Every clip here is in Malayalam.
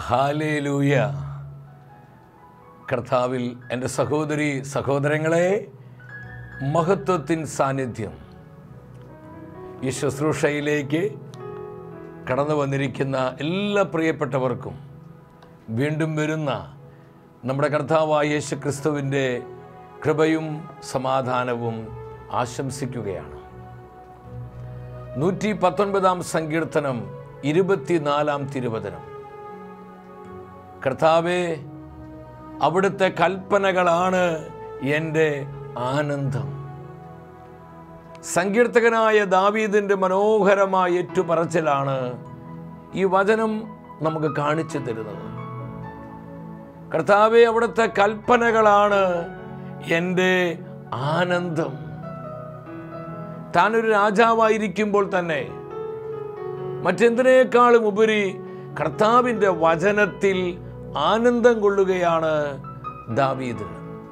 ഹാലേലൂയ കർത്താവിൽ എൻ്റെ സഹോദരി സഹോദരങ്ങളെ മഹത്വത്തിൻ സാന്നിധ്യം ഈ ശുശ്രൂഷയിലേക്ക് കടന്നു വന്നിരിക്കുന്ന എല്ലാ പ്രിയപ്പെട്ടവർക്കും വീണ്ടും വരുന്ന നമ്മുടെ കർത്താവായ യേശു ക്രിസ്തുവിൻ്റെ കൃപയും സമാധാനവും ആശംസിക്കുകയാണ് നൂറ്റി പത്തൊൻപതാം സങ്കീർത്തനം ഇരുപത്തിനാലാം തിരുവചനം കർത്താവെ അവിടുത്തെ കൽപ്പനകളാണ് എൻ്റെ ആനന്ദം സങ്കീർത്തകനായ ദാവീദിൻ്റെ മനോഹരമായ ഏറ്റുപറച്ചിലാണ് ഈ വചനം നമുക്ക് കാണിച്ചു തരുന്നത് കർത്താവെ അവിടുത്തെ കൽപ്പനകളാണ് എൻ്റെ ആനന്ദം താനൊരു രാജാവായിരിക്കുമ്പോൾ തന്നെ മറ്റെന്തിനേക്കാളും ഉപരി കർത്താവിൻ്റെ വചനത്തിൽ ആനന്ദം കൊള്ളുകയാണ് ദാവീദ്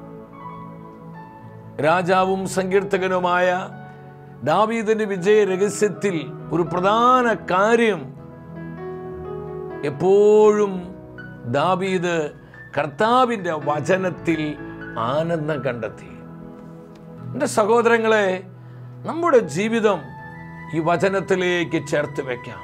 രാജാവും സങ്കീർത്തകനുമായ ദാവീദിന്റെ വിജയ രഹസ്യത്തിൽ ഒരു പ്രധാന കാര്യം എപ്പോഴും ദാവീദ് കർത്താവിൻ്റെ വചനത്തിൽ ആനന്ദം കണ്ടെത്തി എൻ്റെ സഹോദരങ്ങളെ നമ്മുടെ ജീവിതം ഈ വചനത്തിലേക്ക് ചേർത്ത് വെക്കാം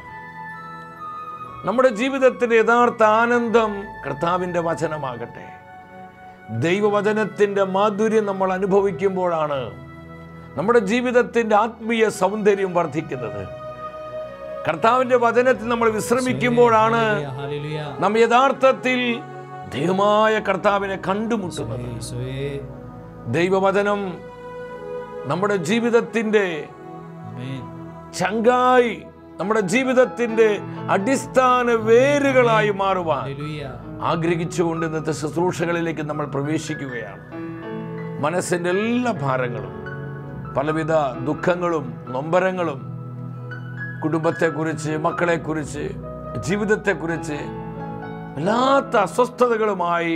നമ്മുടെ ജീവിതത്തിൻ്റെ യഥാർത്ഥ ആനന്ദം കർത്താവിൻ്റെ വചനമാകട്ടെ ദൈവവചനത്തിൻ്റെ മാധുര്യം നമ്മൾ അനുഭവിക്കുമ്പോഴാണ് നമ്മുടെ ജീവിതത്തിൻ്റെ ആത്മീയ സൗന്ദര്യം വർദ്ധിക്കുന്നത് കർത്താവിൻ്റെ വചനത്തിൽ നമ്മൾ വിശ്രമിക്കുമ്പോഴാണ് ഹല്ലേലൂയ നാം യഥാർത്ഥത്തിൽ ദൈവമായ കർത്താവിനെ കണ്ടുമുട്ടുന്നത് യേശുവേ ദൈവവചനം നമ്മുടെ ജീവിതത്തിൻ്റെ ആമേൻ ചങ്കായി നമ്മുടെ ജീവിതത്തിൻ്റെ അടിസ്ഥാന വേരുകളായി മാറുവാൻ ഹല്ലേലൂയ ആഗ്രഹിച്ചുകൊണ്ട് ഇന്നത്തെ ശുശ്രൂഷകളിലേക്ക് നമ്മൾ പ്രവേശിക്കുകയാണ് മനസ്സിൻ്റെ എല്ലാ ഭാരങ്ങളും പലവിധ ദുഃഖങ്ങളും നൊമ്പരങ്ങളും കുടുംബത്തെക്കുറിച്ച് മക്കളെക്കുറിച്ച് ജീവിതത്തെക്കുറിച്ച് വല്ലാത്ത അസ്വസ്ഥതകളുമായി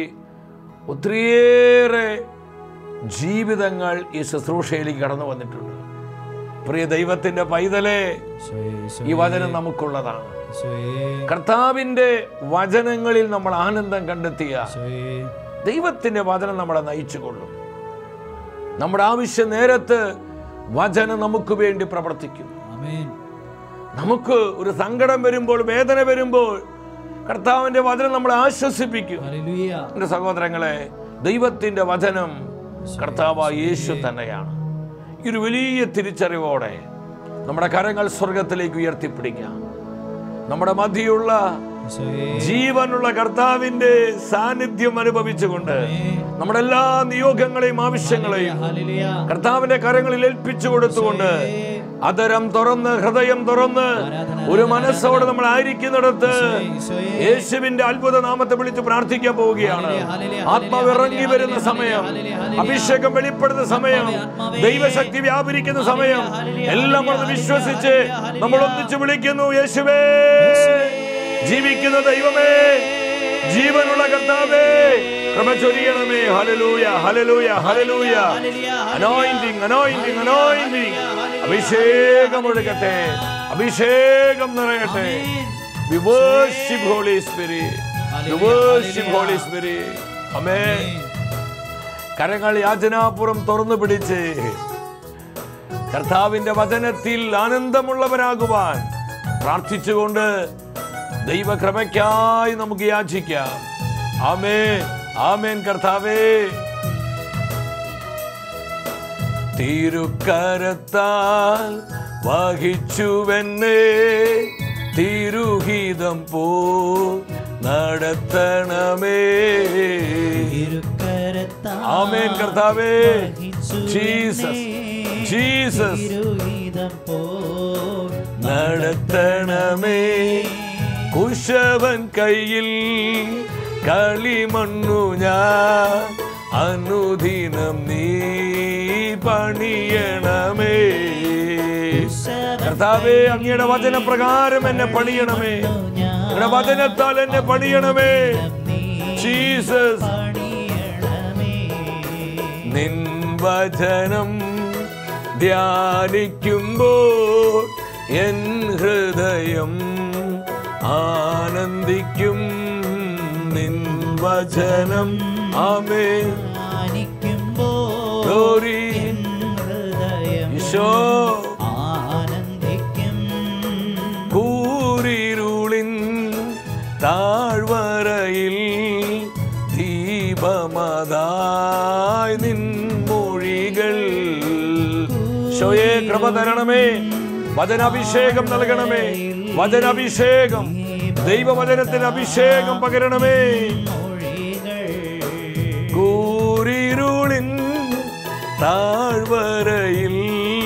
ഒത്തിരിയേറെ ജീവിതങ്ങൾ ഈ ശുശ്രൂഷയിലേക്ക് കടന്നു വന്നിട്ടുണ്ട് പ്രിയ ദൈവത്തിൻ്റെ പൈതലേ യേശുവേ ഈ വചനം നമുക്കുള്ളതാണ് യേശുവേ കർത്താവിൻ്റെ വചനങ്ങളിൽ നമ്മൾ ആനന്ദം കണ്ടെത്തിയ യേശുവേ ദൈവത്തിൻ്റെ വചനം നമ്മളെ നയിച്ചുകൊള്ളും നമ്മുടെ ആവശ്യ നേരത്ത് വചനം നമുക്ക് വേണ്ടി പ്രവർത്തിക്കും ആമേൻ നമുക്ക് ഒരു സങ്കടം വരുമ്പോൾ വേദന വരുമ്പോൾ കർത്താവിൻ്റെ വചനം നമ്മളെ ആശ്വസിപ്പിക്കും ഹല്ലേലൂയ എൻ്റെ സഹോദരങ്ങളെ ദൈവത്തിൻ്റെ വചനം കർത്താവ് യേശു തന്നെയാണ് ഈ ഒരു വലിയ തിരിച്ചറിവോടെ നമ്മുടെ കരങ്ങൾ സ്വർഗത്തിലേക്ക് ഉയർത്തിപ്പിടിക്കാം നമ്മുടെ മധ്യയുള്ള യേശുവേ ജീവനുള്ള കർത്താവിന്റെ സാന്നിധ്യം അനുഭവിച്ചുകൊണ്ട് നമ്മുടെ എല്ലാ നിയോഗങ്ങളെയും ആവശ്യങ്ങളെയും ഹല്ലേലൂയ കർത്താവിന്റെ കരങ്ങളിൽ ഏൽപ്പിച്ചു കൊടുത്തുകൊണ്ട് അതരം തുറന്ന് ഹൃദയം തുറന്ന് ഒരു മനസ്സോടെ നമ്മൾ ആയിരിക്കുന്നിടത്ത് യേശുവേ യേശുവിന്റെ അത്ഭുത നാമത്തെ വിളിച്ച് പ്രാർത്ഥിക്കാൻ പോവുകയാണ് ആത്മാവ് ഇറങ്ങി വരുന്ന സമയം അഭിഷേകം വെളിപ്പെടുന്ന സമയം ദൈവശക്തി വ്യാപരിക്കുന്ന സമയം എല്ലാം മറന്ന് വിശ്വസിച്ച് നമ്മൾ ഒന്നിച്ച് വിളിക്കുന്നു യേശുവേ ജീവിക്കുന്ന ദൈവമേ ജീവനുള്ള കർത്താവേ കൃപ ചൊരിയണമേ hallelujah hallelujah hallelujah anointing anointing anointing അഭിഷേകം ഒഴുകട്ടെ അഭിഷേകം നിറയട്ടെ We worship Holy Spirit. We worship Holy Spirit. Amen. കരങ്ങൾ യാചനാപുറം തുറന്നു പിടിച്ച് കർത്താവിന്റെ വചനത്തിൽ ആനന്ദമുള്ളവരാകുവാൻ പ്രാർത്ഥിച്ചുകൊണ്ട് ദൈവകൃപയ്ക്കായി നമുക്ക് യാചിക്കാം ആമേൻ ആമേൻ കർത്താവേ തിരുക്കരത്താൽ വഹിച്ചുവെന്നെ തിരുഹിതം പോ നടത്തണമേ തിരുക്കരത്താൽ ആമേൻ കർത്താവേ വഹിച്ചു ജീസസ് എന്നെ ജീസസ് തിരുഹിതം പോൽ നടത്തണമേ കുശവൻ കയ്യിൽ കളിമണ്ണു ഞാൻ അനുദിനം നീ പണിയണമേ കർത്താവേ അങ്ങയുടെ വചനപ്രകാരം എന്നെ പണിയണമേ അങ്ങയുടെ വചനത്താൽ എന്നെ പണിയണമേ ജീസസ് പണിയണമേ നിൻ വചനം ധ്യാനിക്കുമ്പോൾ എൻ ഹൃദയം ആനന്ദിക്കും വചനം ആമേ ധ്യാനിക്കുമ്പോൾ Glory. എൻ ഹൃദയം ഈശോ ആനന്ദിക്കും കൂരിരുളിൻ താഴ്വരയിൽ ദീപമതായി നിൻ മൊഴികൾ ഷോയെ കൃപ തരണമേ വചനാഭിഷേകം നൽകണമേ വചനാഭിഷേകം ദൈവവചനത്തിന് അഭിഷേകം പകരണമേ മൊഴികൾ കൂരിരുളിൻ താഴ്വരയിൽ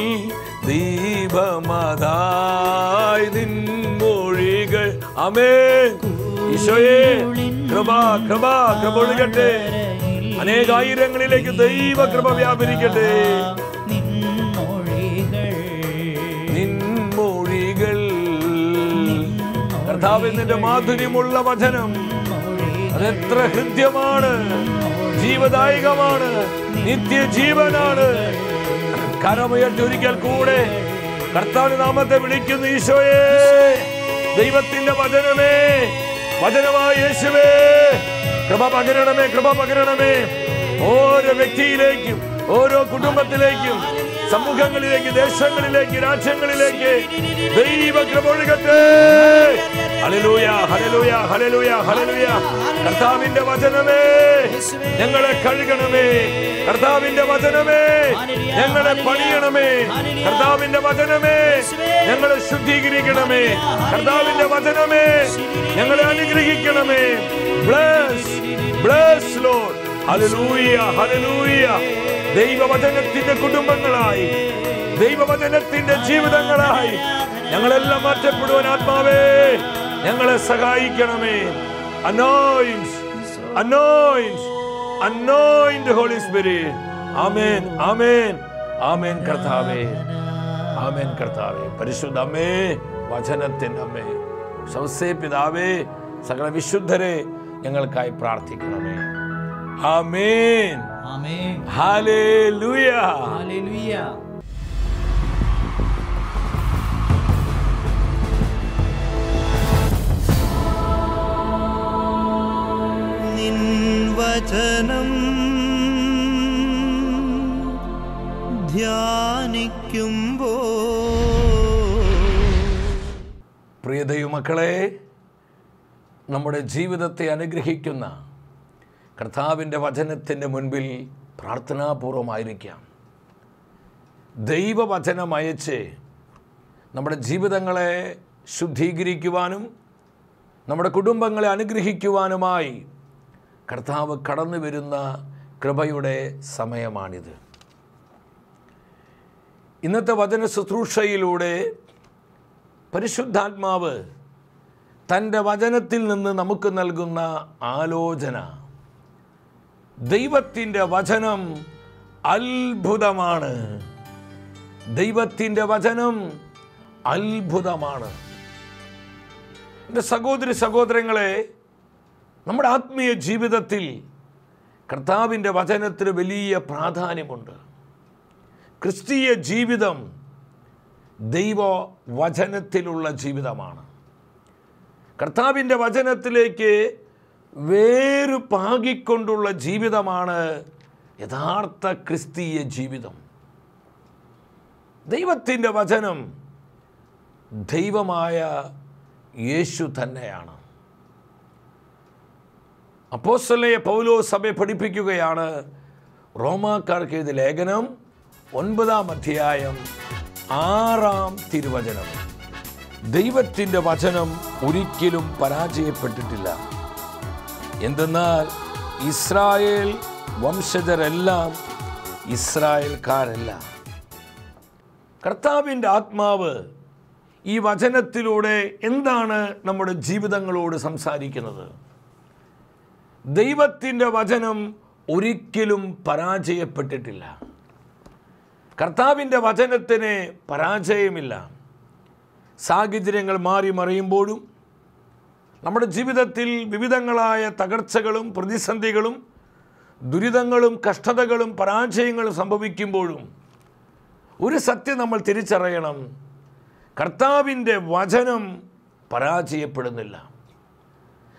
ദീപമതായി നിൻ മൊഴികൾ അമേ ഈശോയെ കൃപ കൃപ കൃപ ഒഴുകട്ടെ അനേകായിരങ്ങളിലേക്ക് ദൈവ കൃപ വ്യാപരിക്കട്ടെ നിൻ മൊഴികൾ നിൻ മൊഴികൾ കർത്താവിൽ നിന്റെ മാധുര്യമുള്ള വചനം അതെത്ര ഹൃദ്യമാണ് ജീവദായകമാണ് നിത്യജീവനാണ് കരമുയർത്തി ഒരിക്കൽ കൂടെ കർത്താവിന്റെ നാമത്തെ വിളിക്കുന്നു ഈശോയെ ദൈവത്തിന്റെ വചനമേ വചനമായ യേശുവേ കൃപ പകരണമേ കൃപ പകരണമേ ഓരോ വ്യക്തിയിലേക്കും ഓരോ കുടുംബത്തിലേക്കും സമൂഹങ്ങളിലേക്ക് ദേശങ്ങളിലേക്ക് രാജ്യങ്ങളിലേക്ക് ദൈവ കൃപ ഒഴുകട്ടെ ഹല്ലേലൂയ ഹല്ലേലൂയ ഹല്ലേലൂയ ഹല്ലേലൂയ കർത്താവിന്റെ വചനമേ ഞങ്ങളെ കഴുകണമേ കർത്താവിന്റെ വചനമേ ഞങ്ങളെ പണിയണമേ കർത്താവിന്റെ വചനമേ ഞങ്ങളെ ശുദ്ധീകരിക്കണമേ കർത്താവിന്റെ വചനമേ ഞങ്ങളെ അനുഗ്രഹിക്കണമേ bless bless lord hallelujah hallelujah ദൈവവചനത്തിന്റെ കുടുംബങ്ങളായി ദൈവവചനത്തിന്റെ ജീവിതങ്ങളായി ഞങ്ങളെല്ലാം മാറ്റപ്പെടുവാൻ ആത്മാവേ ഞങ്ങളെ സഹായിക്കണമേ anoints anoints anointed holy spirit amen amen amen കർത്താവേ ആമേൻ കർത്താവേ പരിശുദ്ധ അമ്മേ വചനത്തിന്റെ അമ്മേ സൗസേ പിതാവേ സകല വിശുദ്ധരെ ഞങ്ങൾക്കായി പ്രാർത്ഥിക്കണമേ ആമേൻ ആമേൻ ഹാലേലൂയ ഹല്ലേലൂയ നിൻ വചനം ധ്യാനിക്കുമ്പോ പ്രിയ ദൈവമക്കളെ നമ്മുടെ ജീവിതത്തെ അനുഗ്രഹിക്കുന്ന കർത്താവിൻ്റെ വചനത്തിൻ്റെ മുൻപിൽ പ്രാർത്ഥനാപൂർവമായിരിക്കാം ദൈവവചനം അയച്ച് നമ്മുടെ ജീവിതങ്ങളെ ശുദ്ധീകരിക്കുവാനും നമ്മുടെ കുടുംബങ്ങളെ അനുഗ്രഹിക്കുവാനുമായി കർത്താവ് കടന്നു വരുന്ന കൃപയുടെ സമയമാണിത് ഇന്നത്തെ വചന ശുശ്രൂഷയിലൂടെ പരിശുദ്ധാത്മാവ് തൻ്റെ വചനത്തിൽ നിന്ന് നമുക്ക് നൽകുന്ന ആലോചന ദൈവത്തിൻ്റെ വചനം അത്ഭുതമാണ് ദൈവത്തിൻ്റെ വചനം അത്ഭുതമാണ് എൻ്റെ സഹോദരി സഹോദരങ്ങളെ നമ്മുടെ ആത്മീയ ജീവിതത്തിൽ കർത്താവിൻ്റെ വചനത്തിന് വലിയ പ്രാധാന്യമുണ്ട് ക്രിസ്തീയ ജീവിതം ദൈവ വചനത്തിലുള്ള ജീവിതമാണ് കർത്താവിൻ്റെ വചനത്തിലേക്ക് വേறு പാകിക്കൊണ്ടുള്ള ജീവിതമാണ് യഥാർത്ഥ ക്രിസ്തീയ ജീവിതം ദൈവത്തിൻ്റെ വചനം ദൈവമായ യേശു തന്നെയാണ് അപ്പോസ്തലയ പൗലോ സഭയെ പഠിപ്പിക്കുകയാണ് റോമാക്കാർക്ക് എഴുതിയ ലേഖനം ഒൻപതാം അധ്യായം ആറാം തിരുവചനം ദൈവത്തിൻ്റെ വചനം ഒരിക്കലും പരാജയപ്പെട്ടിട്ടില്ല എന്തെന്നാൽ ഇസ്രായേൽ വംശജരെല്ലാം ഇസ്രായേൽക്കാരല്ല കർത്താവിൻ്റെ ആത്മാവ് ഈ വചനത്തിലൂടെ എന്താണ് നമ്മുടെ ജീവിതങ്ങളോട് സംസാരിക്കുന്നത് ദൈവത്തിൻ്റെ വചനം ഒരിക്കലും പരാജയപ്പെട്ടിട്ടില്ല കർത്താവിൻ്റെ വചനത്തിന് പരാജയമില്ല സാഹചര്യങ്ങൾ മാറി മറിയുമ്പോഴും നമ്മുടെ ജീവിതത്തിൽ വിവിധങ്ങളായ തകർച്ചകളും പ്രതിസന്ധികളും ദുരിതങ്ങളും കഷ്ടതകളും പരാജയങ്ങളും സംഭവിക്കുമ്പോഴും ഒരു സത്യം നമ്മൾ തിരിച്ചറിയണം കർത്താവിൻ്റെ വചനം പരാജയപ്പെടുന്നില്ല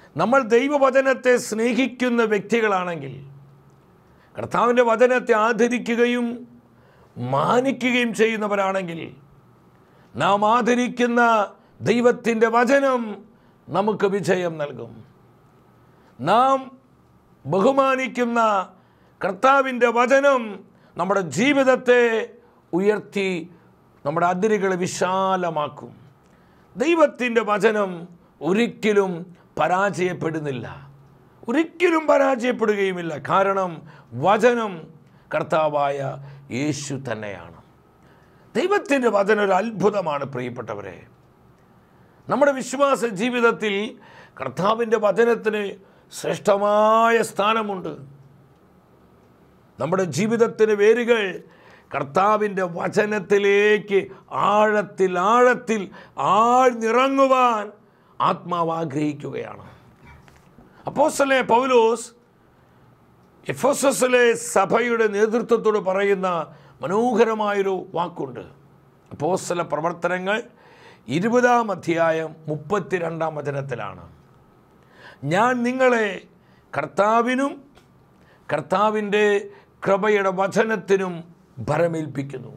നമ്മൾ ദൈവവചനത്തെ സ്നേഹിക്കുന്ന വ്യക്തികളാണെങ്കിൽ കർത്താവിൻ്റെ വചനത്തെ ആദരിക്കുകയും മാനിക്കുകയും ചെയ്യുന്നവരാണെങ്കിൽ നാം ആദരിക്കുന്ന ദൈവത്തിൻ്റെ വചനം നമുക്ക് വിജയം നൽകും നാം ബഹുമാനിക്കുന്ന കർത്താവിൻ്റെ വചനം നമ്മുടെ ജീവിതത്തെ ഉയർത്തി നമ്മുടെ അതിരുകളെ വിശാലമാക്കും ദൈവത്തിൻ്റെ വചനം ഒരിക്കലും പരാജയപ്പെടുന്നില്ല ഒരിക്കലും പരാജയപ്പെടുകയുമില്ല കാരണം വചനം കർത്താവായ യേശു തന്നെയാണ് ദൈവത്തിൻ്റെ വചനം ഒരു അത്ഭുതമാണ് പ്രിയപ്പെട്ടവരെ നമ്മുടെ വിശ്വാസ ജീവിതത്തിൽ കർത്താവിൻ്റെ വചനത്തിന് ശ്രേഷ്ഠമായ സ്ഥാനമുണ്ട് നമ്മുടെ ജീവിതത്തിന് വേരുകൾ കർത്താവിൻ്റെ വചനത്തിലേക്ക് ആഴത്തിൽ ആഴത്തിൽ ആഴ്ന്നിറങ്ങുവാൻ ആത്മാവ് ആഗ്രഹിക്കുകയാണ് അപ്പോസ്തലനായ പൗലോസ് എഫോസസിലെ സഭയുടെ നേതൃത്വത്തോട് പറയുന്ന മനോഹരമായൊരു വാക്കുണ്ട് അപ്പോസ്തല പ്രവർത്തനങ്ങൾ ഇരുപതാം അധ്യായം മുപ്പത്തിരണ്ടാം വചനത്തിലാണ് ഞാൻ നിങ്ങളെ കർത്താവിനും കർത്താവിൻ്റെ കൃപയുടെ വചനത്തിനും ഭരമേൽപ്പിക്കുന്നു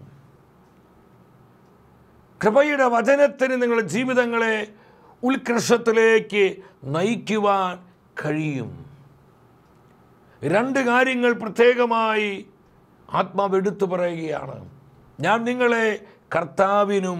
കൃപയുടെ വചനത്തിന് നിങ്ങളുടെ ജീവിതങ്ങളെ ഉത്കർഷത്തിലേക്ക് നയിക്കുവാൻ കഴിയും രണ്ട് കാര്യങ്ങൾ പ്രത്യേകമായി ആത്മാവ് എടുത്തു പറയുകയാണ് ഞാൻ നിങ്ങളെ കർത്താവിനും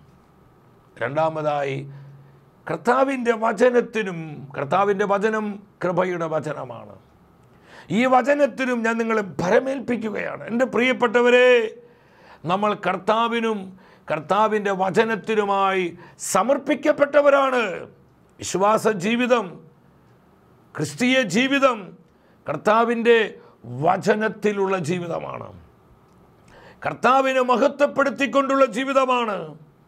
രണ്ടാമതായി കർത്താവിൻ്റെ വചനത്തിനും കർത്താവിൻ്റെ വചനം കൃപയുടെ വചനമാണ് ഈ വചനത്തിനും ഞാൻ നിങ്ങളെ ഭരമേൽപ്പിക്കുകയാണ് എൻ്റെ പ്രിയപ്പെട്ടവരെ നമ്മൾ കർത്താവിനും കർത്താവിൻ്റെ വചനത്തിനുമായി സമർപ്പിക്കപ്പെട്ടവരാണ് വിശ്വാസ ജീവിതം ക്രിസ്തീയ ജീവിതം കർത്താവിൻ്റെ വചനത്തിലുള്ള ജീവിതമാണ് കർത്താവിനെ മഹത്വപ്പെടുത്തിക്കൊണ്ടുള്ള ജീവിതമാണ്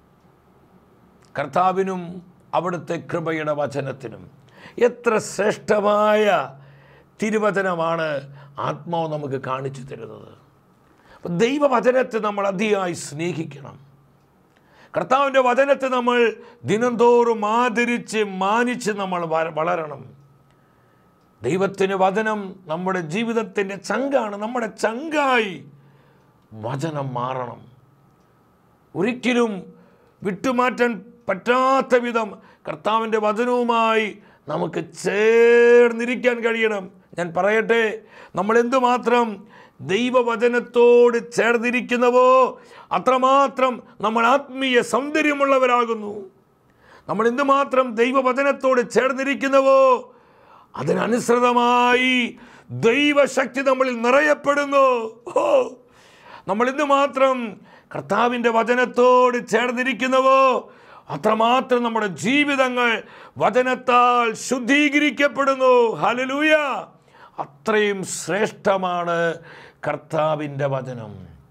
കർത്താവിനും അവിടുത്തെ കൃപയുടെ വചനത്തിനും എത്ര ശ്രേഷ്ഠമായ തിരുവചനമാണ് ആത്മാവ് നമുക്ക് കാണിച്ചു തരുന്നത് അപ്പോൾ ദൈവവചനത്തെ നമ്മൾ അതിയായി സ്നേഹിക്കണം കർത്താവിൻ്റെ വചനത്തെ നമ്മൾ ദിനംതോറും ആദരിച്ച് മാനിച്ച് നമ്മൾ വ- വളരണം ദൈവത്തിന് വചനം നമ്മുടെ ജീവിതത്തിൻ്റെ ചങ്കാണ് നമ്മുടെ ചങ്കായി വചനം മാറണം ഒരിക്കലും വിട്ടുമാറ്റാൻ പറ്റാത്ത വിധം കർത്താവിൻ്റെ വചനവുമായി നമുക്ക് ചേർന്നിരിക്കാൻ കഴിയണം ഞാൻ പറയട്ടെ നമ്മൾ എന്തുമാത്രം ദൈവവചനത്തോട് ചേർന്നിരിക്കുന്നവോ അത്രമാത്രം നമ്മൾ ആത്മീയ സൗന്ദര്യമുള്ളവരാകുന്നു നമ്മൾ എന്തുമാത്രം ദൈവവചനത്തോട് ചേർന്നിരിക്കുന്നുവോ അതിനനുസൃതമായി ദൈവശക്തി നമ്മളിൽ നിറയപ്പെടുന്നു ഓ നമ്മൾ എന്തുമാത്രം കർത്താവിൻ്റെ വചനത്തോട് ചേർന്നിരിക്കുന്നുവോ അത്രമാത്രം നമ്മുടെ ജീവിതങ്ങൾ വചനത്താൽ ശുദ്ധീകരിക്കപ്പെടുന്നു ഹലലൂയ അത്രയും ശ്രേഷ്ഠമാണ് കർത്താവിൻ്റെ വചനം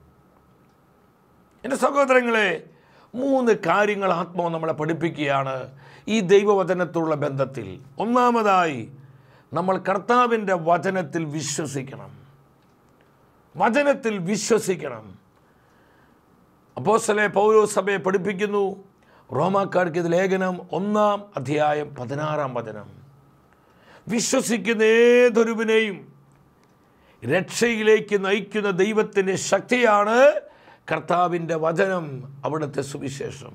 എൻ്റെ സഹോദരങ്ങളെ മൂന്ന് കാര്യങ്ങൾ ആത്മാവ് നമ്മളെ പഠിപ്പിക്കുകയാണ് ഈ ദൈവവചനത്തോടുള്ള ബന്ധത്തിൽ ഒന്നാമതായി നമ്മൾ കർത്താവിൻ്റെ വചനത്തിൽ വിശ്വസിക്കണം വചനത്തിൽ വിശ്വസിക്കണം അപ്പോസ്തലെ പൗരോസഭയെ പഠിപ്പിക്കുന്നു റോമാക്കാർക്ക് ഇത് ലേഖനം ഒന്നാം അധ്യായം പതിനാറാം വചനം വിശ്വസിക്കുന്ന ഏതൊരുവിനെയും രക്ഷയിലേക്ക് നയിക്കുന്ന ദൈവത്തിൻ്റെ ശക്തിയാണ് കർത്താവിൻ്റെ വചനം അവിടുത്തെ സുവിശേഷം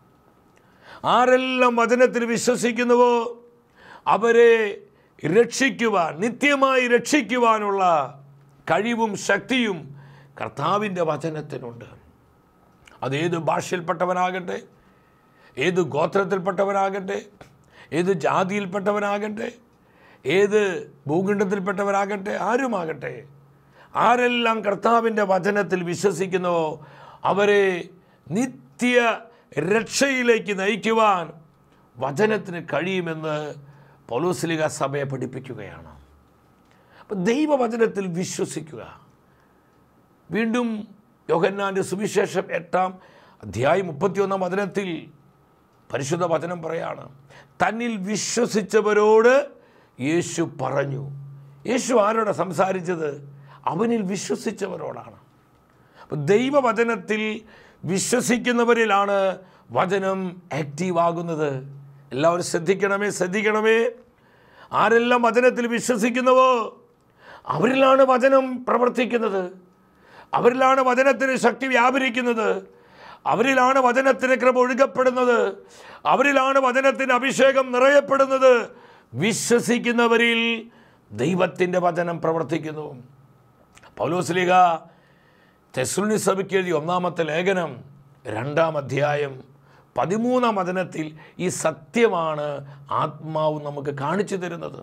ആരെല്ലാം വചനത്തിൽ വിശ്വസിക്കുന്നുവോ അവരെ രക്ഷിക്കുവാൻ നിത്യമായി രക്ഷിക്കുവാനുള്ള കഴിവും ശക്തിയും കർത്താവിൻ്റെ വചനത്തിനുണ്ട് അതേത് ഭാഷയിൽപ്പെട്ടവനാകട്ടെ ഏത് ഗോത്രത്തിൽപ്പെട്ടവനാകട്ടെ ഏത് ജാതിയിൽപ്പെട്ടവനാകട്ടെ ഏത് ഭൂഖണ്ഡത്തിൽപ്പെട്ടവരാകട്ടെ ആരുമാകട്ടെ ആരെല്ലാം കർത്താവിൻ്റെ വചനത്തിൽ വിശ്വസിക്കുന്നുവോ അവരെ നിത്യ രക്ഷയിലേക്ക് നയിക്കുവാൻ വചനത്തിന് കഴിയുമെന്ന് പൗലോസ്ലിക സഭയെ പഠിപ്പിക്കുകയാണ് അപ്പം ദൈവവചനത്തിൽ വിശ്വസിക്കുക വീണ്ടും യോഹന്നാൻ്റെ സുവിശേഷം എട്ടാം അധ്യായം മുപ്പത്തിയൊന്നാം വചനത്തിൽ പരിശുദ്ധ വചനം പറയാണ് തന്നിൽ വിശ്വസിച്ചവരോട് യേശു പറഞ്ഞു യേശു ആരോടെ സംസാരിച്ചത് അവനിൽ വിശ്വസിച്ചവരോടാണ് അപ്പോൾ ദൈവവചനത്തിൽ വിശ്വസിക്കുന്നവരിലാണ് വചനം ആക്റ്റീവ് ആകുന്നത് എല്ലാവരും ശ്രദ്ധിക്കണമേ ശ്രദ്ധിക്കണമേ ആരെല്ലാം വചനത്തിൽ വിശ്വസിക്കുന്നുവോ അവരിലാണ് വചനം പ്രവർത്തിക്കുന്നത് അവരിലാണ് വചനത്തിന് ശക്തി വ്യാപരിക്കുന്നത് അവരിലാണ് വചനത്തിന് കൃപ ഒഴുകപ്പെടുന്നത് അവരിലാണ് വചനത്തിന് അഭിഷേകം നിറയപ്പെടുന്നത് വിശ്വസിക്കുന്നവരിൽ ദൈവത്തിൻ്റെ വചനം പ്രവർത്തിക്കുന്നു പൗലോസ്ലിക തെസ്ലുനി സഭയ്ക്ക് എഴുതിയ ഒന്നാമത്തെ ലേഖനം രണ്ടാം അധ്യായം പതിമൂന്നാം വചനത്തിൽ ഈ സത്യമാണ് ആത്മാവ് നമുക്ക് കാണിച്ചു തരുന്നത്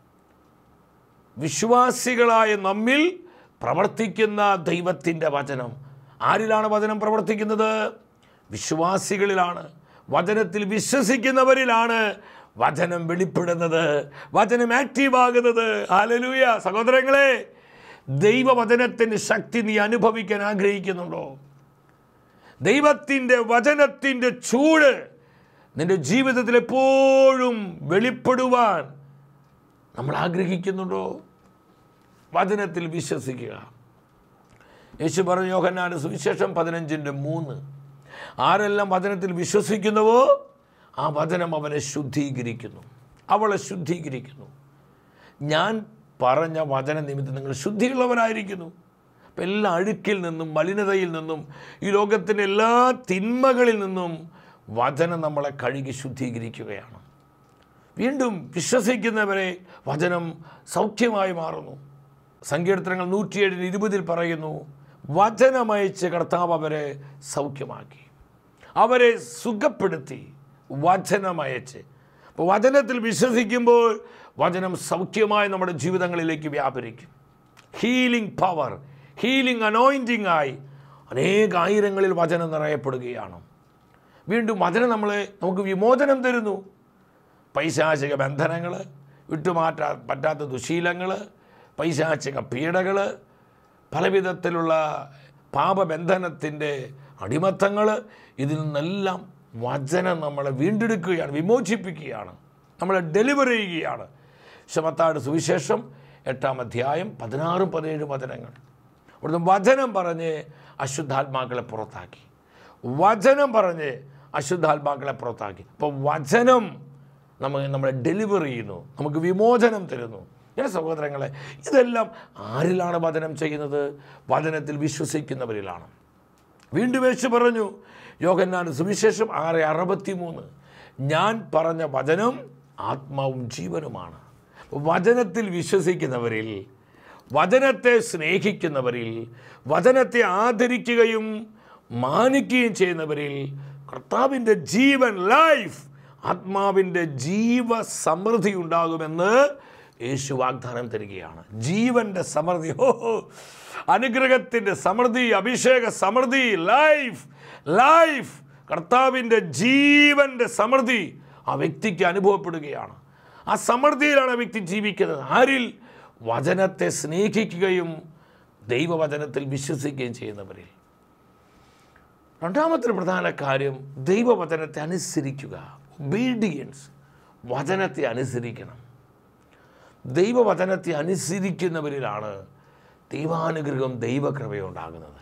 വിശ്വാസികളായ നമ്മിൽ പ്രവർത്തിക്കുന്ന ദൈവത്തിൻ്റെ വചനം ആരിലാണ് വചനം പ്രവർത്തിക്കുന്നത് വിശ്വാസികളിലാണ് വചനത്തിൽ വിശ്വസിക്കുന്നവരിലാണ് വചനം വെളിപ്പെടുന്നത് വചനം ആക്റ്റീവാകുന്നത് ഹാലലൂയ സഹോദരങ്ങളെ ദൈവവചനത്തിൻ്റെ ശക്തി നീ അനുഭവിക്കാൻ ആഗ്രഹിക്കുന്നുണ്ടോ ദൈവത്തിൻ്റെ വചനത്തിൻ്റെ ചൂട് നിന്റെ ജീവിതത്തിൽ എപ്പോഴും വെളിപ്പെടുവാൻ നമ്മൾ ആഗ്രഹിക്കുന്നുണ്ടോ വചനത്തിൽ വിശ്വസിക്കുക യേശു പറഞ്ഞ യോഹന്നാൻ്റെ സുവിശേഷം പതിനഞ്ചിൻ്റെ മൂന്ന് ആരെല്ലാം വചനത്തിൽ വിശ്വസിക്കുന്നുവോ ആ വചനം അവനെ ശുദ്ധീകരിക്കുന്നു അവളെ ശുദ്ധീകരിക്കുന്നു ഞാൻ പറഞ്ഞ വചന നിമിത്തം നിങ്ങൾ ശുദ്ധിയുള്ളവരായിരിക്കുന്നു അപ്പം എല്ലാ അഴുക്കിൽ നിന്നും മലിനതയിൽ നിന്നും ഈ ലോകത്തിൻ്റെ എല്ലാ തിന്മകളിൽ നിന്നും വചനം നമ്മളെ കഴുകി ശുദ്ധീകരിക്കുകയാണ് വീണ്ടും വിശ്വസിക്കുന്നവരെ വചനം സൗഖ്യമായി മാറുന്നു സങ്കീർത്തനങ്ങൾ നൂറ്റിയേഴിന് ഇരുപതിൽ പറയുന്നു വചനമയച്ച് കർത്താവ് അവരെ സൗഖ്യമാക്കി അവരെ സുഖപ്പെടുത്തി വചനമയച്ച് അപ്പോൾ വചനത്തിൽ വിശ്വസിക്കുമ്പോൾ വചനം സൗഖ്യമായി നമ്മുടെ ജീവിതങ്ങളിലേക്ക് വ്യാപരിക്കും ഹീലിംഗ് പവർ ഹീലിംഗ് അനോയിൻറ്റിംഗ് ആയി അനേക ആയിരങ്ങളിൽ വചനം നിറയപ്പെടുകയാണ് വീണ്ടും വചനം നമ്മളെ നമുക്ക് വിമോചനം തരുന്നു പൈശാചിക ബന്ധനങ്ങൾ വിട്ടുമാറ്റാ പറ്റാത്ത ദുശീലങ്ങൾ പൈശാചിക പീഡകൾ പലവിധത്തിലുള്ള പാപബന്ധനത്തിൻ്റെ അടിമത്തങ്ങൾ ഇതിൽ നിന്നെല്ലാം വചനം നമ്മളെ വീണ്ടെടുക്കുകയാണ് വിമോചിപ്പിക്കുകയാണ് നമ്മളെ ഡെലിവർ ചെയ്യുകയാണ് ശമത്താട് സുവിശേഷം എട്ടാം അധ്യായം പതിനാറും പതിനേഴും വചനങ്ങൾ അവിടുന്ന് വചനം പറഞ്ഞ് അശുദ്ധാത്മാക്കളെ പുറത്താക്കി വചനം പറഞ്ഞ് അശുദ്ധാത്മാക്കളെ പുറത്താക്കി അപ്പോൾ വചനം നമ്മൾ നമ്മളെ ഡെലിവർ ചെയ്യുന്നു നമുക്ക് വിമോചനം തരുന്നു ഞാൻ സഹോദരങ്ങളെ ഇതെല്ലാം ആരിലാണ് വചനം ചെയ്യുന്നത് വചനത്തിൽ വിശ്വസിക്കുന്നവരിലാണ് വീണ്ടും യേശു പറഞ്ഞു യോഹന്നാന്റെ സുവിശേഷം ആറ് അറുപത്തി മൂന്ന് ഞാൻ പറഞ്ഞ വചനം ആത്മാവും ജീവനുമാണ് വചനത്തിൽ വിശ്വസിക്കുന്നവരിൽ വചനത്തെ സ്നേഹിക്കുന്നവരിൽ വചനത്തെ ആദരിക്കുകയും മാനിക്കുകയും ചെയ്യുന്നവരിൽ കർത്താവിൻ്റെ ജീവൻ ലൈഫ് ആത്മാവിൻ്റെ ജീവ സമൃദ്ധി ഉണ്ടാകുമെന്ന് യേശു വാഗ്ദാനം തരികയാണ് ജീവൻ്റെ സമൃദ്ധി ഓ അനുഗ്രഹത്തിൻ്റെ സമൃദ്ധി അഭിഷേക സമൃദ്ധി ലൈഫ് ലൈഫ് കർത്താവിൻ്റെ ജീവൻ്റെ സമൃദ്ധി ആ വ്യക്തിക്ക് അനുഭവപ്പെടുകയാണ് ആ സമൃദ്ധിയിലാണ് ആ വ്യക്തി ജീവിക്കുന്നത് ആരിൽ വചനത്തെ സ്നേഹിക്കുകയും ദൈവവചനത്തിൽ വിശ്വസിക്കുകയും ചെയ്യുന്നവരിൽ രണ്ടാമത്തെ പ്രധാന കാര്യം ദൈവവചനത്തെ അനുസരിക്കുക ഒബീഡിയൻസ് വചനത്തെ അനുസരിക്കണം ദൈവവചനത്തെ അനുസരിക്കുന്നവരിലാണ് ദൈവാനുഗ്രഹം ദൈവകൃപയുണ്ടാകുന്നത്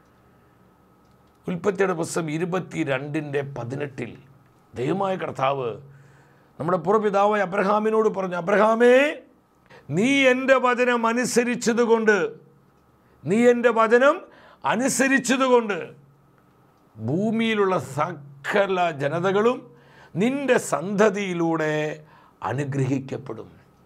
ഉൽപ്പത്തിയുടെ പുസ്തകം ഇരുപത്തി രണ്ടിൻ്റെ പതിനെട്ടിൽ ദൈവമായ കർത്താവ് നമ്മുടെ പുറപിതാവായ അബ്രഹാമിനോട് പറഞ്ഞു അബ്രഹാമേ നീ എൻ്റെ വചനം അനുസരിച്ചതുകൊണ്ട് നീ എൻ്റെ വചനം അനുസരിച്ചതുകൊണ്ട് ഭൂമിയിലുള്ള സകല ജനതകളും നിന്റെ സന്തതിയിലൂടെ അനുഗ്രഹിക്കപ്പെടും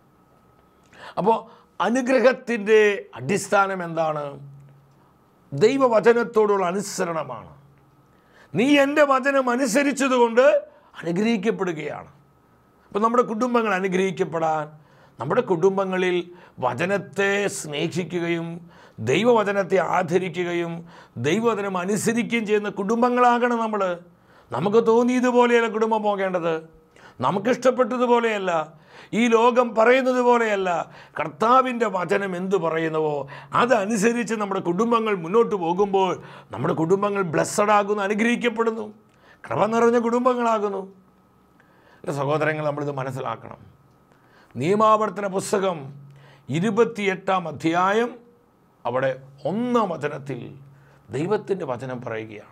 അപ്പോൾ അനുഗ്രഹത്തിൻ്റെ അടിസ്ഥാനം എന്താണ് ദൈവവചനത്തോടുള്ള അനുസരണമാണ് നീ എൻ്റെ വചനം അനുസരിച്ചതുകൊണ്ട് അനുഗ്രഹിക്കപ്പെടുകയാണ് അപ്പോൾ നമ്മുടെ കുടുംബങ്ങൾ അനുഗ്രഹിക്കപ്പെടാൻ നമ്മുടെ കുടുംബങ്ങളിൽ വചനത്തെ സ്നേഹിക്കുകയും ദൈവവചനത്തെ ആദരിക്കുകയും ദൈവവചനം അനുസരിക്കുകയും ചെയ്യുന്ന കുടുംബങ്ങളാകണം നമ്മൾ നമുക്ക് തോന്നിയതുപോലെയല്ല കുടുംബം പോകേണ്ടത് നമുക്കിഷ്ടപ്പെട്ടതുപോലെയല്ല ഈ ലോകം പറയുന്നത് പോലെയല്ല കർത്താവിൻ്റെ വചനം എന്തു പറയുന്നുവോ അതനുസരിച്ച് നമ്മുടെ കുടുംബങ്ങൾ മുന്നോട്ട് പോകുമ്പോൾ നമ്മുടെ കുടുംബങ്ങൾ ബ്ലെസ്സഡ് ആകുന്നു അനുഗ്രഹിക്കപ്പെടുന്നു കൃപ നിറഞ്ഞ കുടുംബങ്ങളാകുന്നു എൻ്റെ സഹോദരങ്ങൾ നമ്മളിത് മനസ്സിലാക്കണം നിയമാവർത്തന പുസ്തകം ഇരുപത്തിയെട്ടാം അധ്യായം അവിടെ ഒന്നാം വചനത്തിൽ ദൈവത്തിൻ്റെ വചനം പറയുകയാണ്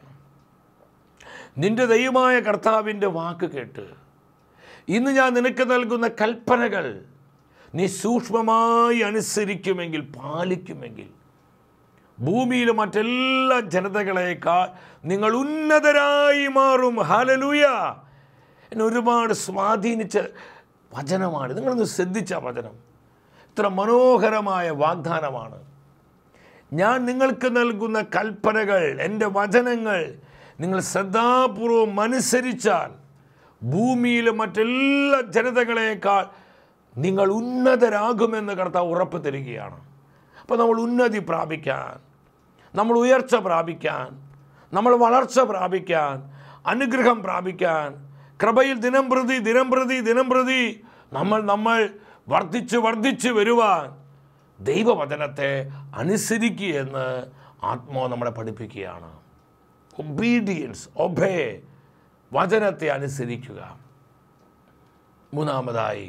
നിന്റെ ദൈവമായ കർത്താവിൻ്റെ വാക്ക് കേട്ട് ഇന്ന് ഞാൻ നിനക്ക് നൽകുന്ന കൽപ്പനകൾ നീ സൂക്ഷ്മമായി അനുസരിക്കുമെങ്കിൽ പാലിക്കുമെങ്കിൽ ഭൂമിയിലെ മറ്റെല്ലാ ജനതകളേക്കാൾ നിങ്ങൾ ഉന്നതരായി മാറും ഹലലൂയ എന്നെ ഒരുപാട് സ്വാധീനിച്ച വചനമാണ് നിങ്ങളൊന്ന് ശ്രദ്ധിച്ച വചനം ഇത്ര മനോഹരമായ വാഗ്ദാനമാണ് ഞാൻ നിങ്ങൾക്ക് നൽകുന്ന കൽപ്പനകൾ എൻ്റെ വചനങ്ങൾ നിങ്ങൾ ശ്രദ്ധാപൂർവം അനുസരിച്ചാൽ ഭൂമിയിലെ മറ്റെല്ലാ ജനതകളേക്കാൾ നിങ്ങൾ ഉന്നതരാകുമെന്ന് കർത്താവ് ഉറപ്പ് തരികയാണ് അപ്പോൾ നമ്മൾ ഉന്നതി പ്രാപിക്കാൻ നമ്മൾ ഉയർച്ച പ്രാപിക്കാൻ നമ്മൾ വളർച്ച പ്രാപിക്കാൻ അനുഗ്രഹം പ്രാപിക്കാൻ കൃപയിൽ ദിനം പ്രതി ദിനം പ്രതി ദിനം പ്രതി നമ്മൾ നമ്മൾ വർദ്ധിച്ച് വർദ്ധിച്ച് വരുവാൻ ദൈവവചനത്തെ അനുസരിക്കുകയെന്ന് ആത്മാവ് നമ്മളെ പഠിപ്പിക്കുകയാണ് ഒബീഡിയൻസ് ഒബേ വചനത്തെ അനുസരിക്കുക മൂന്നാമതായി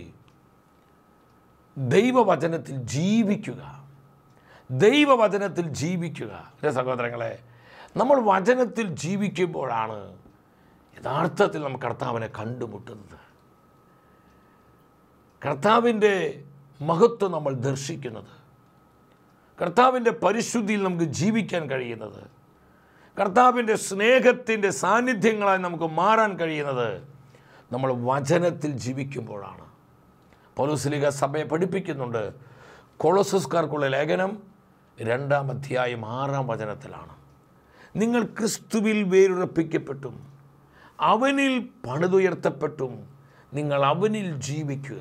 ദൈവവചനത്തിൽ ജീവിക്കുക ദൈവവചനത്തിൽ ജീവിക്കുക എൻ്റെ സഹോദരങ്ങളെ നമ്മൾ വചനത്തിൽ ജീവിക്കുമ്പോഴാണ് യഥാർത്ഥത്തിൽ നമ്മൾ കർത്താവിനെ കണ്ടുമുട്ടുന്നത് കർത്താവിൻ്റെ മഹത്വം നമ്മൾ ദർശിക്കുന്നത് കർത്താവിൻ്റെ പരിശുദ്ധിയിൽ നമുക്ക് ജീവിക്കാൻ കഴിയുന്നത് കർത്താവിൻ്റെ സ്നേഹത്തിൻ്റെ സാന്നിധ്യങ്ങളായി നമുക്ക് മാറാൻ കഴിയുന്നത് നമ്മൾ വചനത്തിൽ ജീവിക്കുമ്പോഴാണ് പൗലോസ്ലിക സഭയെ പഠിപ്പിക്കുന്നുണ്ട് കൊളോസസ്കാർക്കുള്ള ലേഖനം രണ്ടാം അധ്യായം ആറാം വചനത്തിലാണ് നിങ്ങൾ ക്രിസ്തുവിൽ വേരുറപ്പിക്കപ്പെട്ടും അവനിൽ പണിതുയർത്തപ്പെട്ടും നിങ്ങൾ അവനിൽ ജീവിക്കുക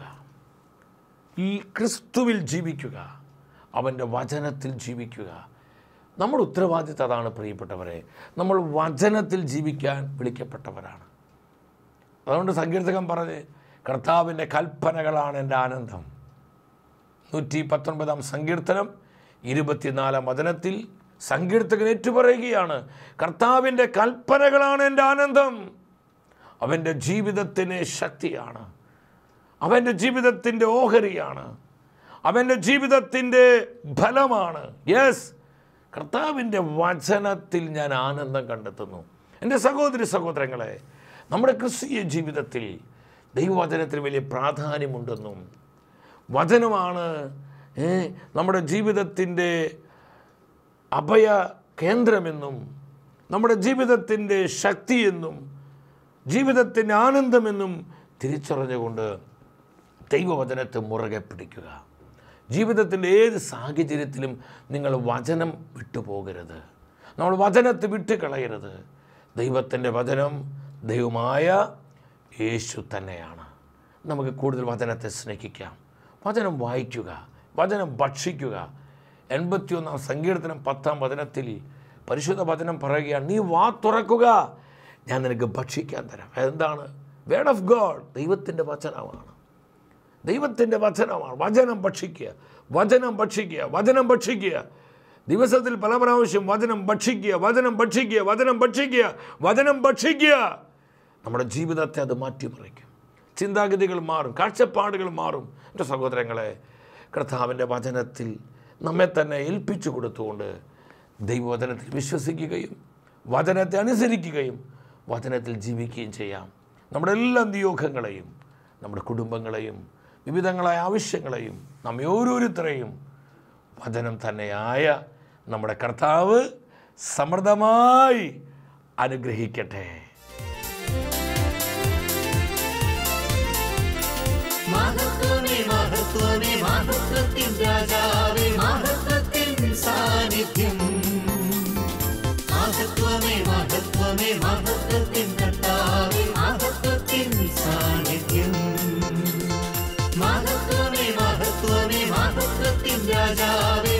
ഈ ക്രിസ്തുവിൽ ജീവിക്കുക അവൻ്റെ വചനത്തിൽ ജീവിക്കുക നമ്മുടെ ഉത്തരവാദിത്തം അതാണ് പ്രിയപ്പെട്ടവരെ നമ്മൾ വചനത്തിൽ ജീവിക്കാൻ വിളിക്കപ്പെട്ടവരാണ് അതുകൊണ്ട് സങ്കീർത്തകൻ പറഞ്ഞ് കർത്താവിൻ്റെ കൽപ്പനകളാണ് എൻ്റെ ആനന്ദം നൂറ്റി പത്തൊൻപതാം സങ്കീർത്തനം ഇരുപത്തിനാലാം വചനത്തിൽ സങ്കീർത്തകൻ ഏറ്റുപറയുകയാണ് കർത്താവിൻ്റെ കൽപ്പനകളാണ് എൻ്റെ ആനന്ദം അവൻ്റെ ജീവിതത്തിന് ശക്തിയാണ് അവൻ്റെ ജീവിതത്തിൻ്റെ ഓഹരിയാണ് അവൻ്റെ ജീവിതത്തിൻ്റെ ഫലമാണ് യെസ് കർത്താവിൻ്റെ വചനത്തിൽ ഞാൻ ആനന്ദം കണ്ടെത്തുന്നു എൻ്റെ സഹോദരി സഹോദരങ്ങളെ നമ്മുടെ ക്രിസ്തീയ ജീവിതത്തിൽ ദൈവവചനത്തിന് വലിയ പ്രാധാന്യമുണ്ടെന്നും വചനമാണ് ഏ, നമ്മുടെ ജീവിതത്തിൻ്റെ അഭയ കേന്ദ്രമെന്നും നമ്മുടെ ജീവിതത്തിൻ്റെ ശക്തിയെന്നും ജീവിതത്തിൻ്റെ ആനന്ദമെന്നും തിരിച്ചറിഞ്ഞുകൊണ്ട് ദൈവവചനത്തെ മുറുകെ പിടിക്കുക ജീവിതത്തിൻ്റെ ഏത് സാഹചര്യത്തിലും നിങ്ങൾ വചനം വിട്ടുപോകരുത് നമ്മൾ വചനത്തെ വിട്ട് കളയരുത് ദൈവത്തിൻ്റെ വചനം ദൈവമായ യേശു തന്നെയാണ് നമുക്ക് കൂടുതൽ വചനത്തെ സ്നേഹിക്കാം വചനം വായിക്കുക വചനം ഭക്ഷിക്കുക എൺപത്തിയൊന്നാം സങ്കീർത്തനം പത്താം വചനത്തിൽ പരിശുദ്ധ വചനം പറയുകയാണ് നീ വാ തുറക്കുക ഞാൻ നിനക്ക് ഭക്ഷിക്കാൻ തരാം എന്താണ് വേർഡ് ഓഫ് ഗോഡ് ദൈവത്തിൻ്റെ വചനമാണ് ദൈവത്തിൻ്റെ വചനമാണ് വചനം ഭക്ഷിക്കുക വചനം ഭക്ഷിക്കുക വചനം ഭക്ഷിക്കുക ദിവസത്തിൽ പല പ്രാവശ്യം വചനം ഭക്ഷിക്കുക വചനം ഭക്ഷിക്കുക വചനം ഭക്ഷിക്കുക വചനം ഭക്ഷിക്കുക നമ്മുടെ ജീവിതത്തെ അത് മാറ്റിമറിക്കും ചിന്താഗതികൾ മാറും കാഴ്ചപ്പാടുകൾ മാറും എൻ്റെ സഹോദരങ്ങളെ കർത്താവിൻ്റെ വചനത്തിൽ നമ്മെ തന്നെ ഏൽപ്പിച്ചു കൊടുത്തുകൊണ്ട് ദൈവവചനത്തിൽ വിശ്വസിക്കുകയും വചനത്തെ അനുസരിക്കുകയും വചനത്തിൽ ജീവിക്കുകയും ചെയ്യാം നമ്മുടെ എല്ലാ നിയോഗങ്ങളെയും നമ്മുടെ കുടുംബങ്ങളെയും വിവിധങ്ങളായ ആവശ്യങ്ങളെയും നമ്മെ ഓരോരുത്തരെയും വചനം തന്നെയായ നമ്മുടെ കർത്താവ് സമൃദ്ധമായി അനുഗ്രഹിക്കട്ടെ മഹത്വമേ മഹത്വമേ മഹത്വത്തിൻ രാജാവേ മഹത്വത്തിൻ സാന്നിധ്യം മഹത്വമേ മഹത്വമേ മഹത്വത്തിൻ കർത്താവേ മഹത്വത്തിൻ സാന്നിധ്യം മഹത്വമേ മഹത്വമേ മഹത്വത്തിൻ രാജാവേ